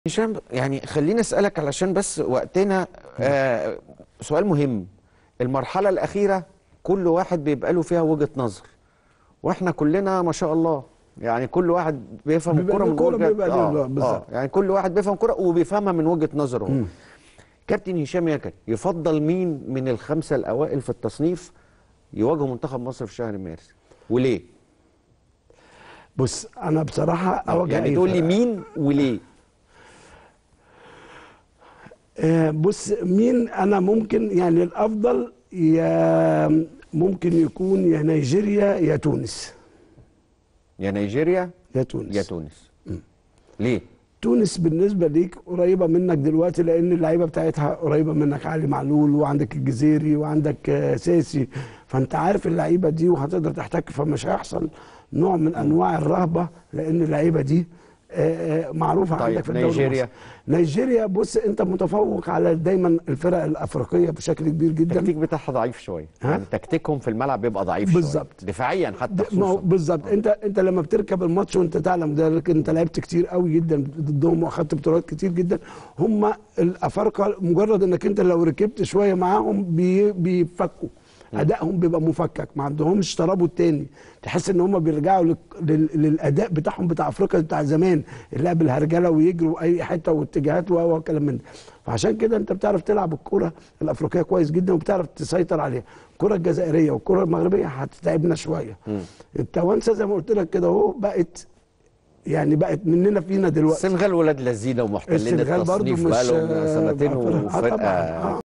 هشام يعني خليني اسالك علشان بس وقتنا آه سؤال مهم المرحله الاخيره كل واحد بيبقى له فيها وجهه نظر واحنا كلنا ما شاء الله يعني كل واحد بيفهم بيبقى الكوره له من كورة وجهه بيبقى له- آه بالظبط. آه يعني كل واحد بيفهم كوره وبيفهمها من وجهه نظره هو. كابتن هشام ياكل يفضل مين من الخمسه الاوائل في التصنيف يواجهوا منتخب مصر في شهر مارس وليه بص انا بصراحه اوجه يعني أي تقول لي فرقة. مين وليه آه، بص مين انا ممكن يعني الافضل يا ممكن يكون يا نيجيريا يا تونس يا نيجيريا يا تونس يا تونس ليه تونس بالنسبه ليك قريبه منك دلوقتي لان اللعيبه بتاعتها قريبه منك علي معلول وعندك الجزيري وعندك آه، ساسي فانت عارف اللعيبه دي وهتقدر تحتك فمش هيحصل نوع من انواع الرهبه لان اللعيبه دي آه، آه، معروفه طيب، عندك في الدوري نيجيريا؟ المصري. نيجيريا بص انت متفوق على دايما الفرق الافريقيه بشكل كبير جدا التكتيك بتاعها ضعيف شويه ها؟ يعني تكتيكهم في الملعب بيبقى ضعيف بالظبط. شويه دفاعيا حتى ما هو خصوصا بالظبط انت انت لما بتركب الماتش وانت تعلم ده لكن انت لعبت كتير قوي جدا ضدهم واخدت بطولات كتير جدا هم الافارقه مجرد انك انت لو ركبت شويه معاهم بي بيفكوا ادائهم بيبقى مفكك ما عندهمش ترابط تاني تحس ان هم بيرجعوا لل- لل- للاداء بتاعهم بتاع افريقيا بتاع زمان اللعب الهرجله ويجروا اي حته واتجاهات و- وكلام من ده فعشان كده انت بتعرف تلعب الكره الافريقيه كويس جدا وبتعرف تسيطر عليها الكره الجزائريه والكره المغربيه هتتعبنا شويه التوانسه زي ما قلت لك كده اهو بقت يعني بقت مننا فينا دلوقتي السنغال ولاد لذينه ومحتلين السنغال برضو التصنيف مش بقى لهم سنتين آه، آه، وفرقه طبعاً، آه.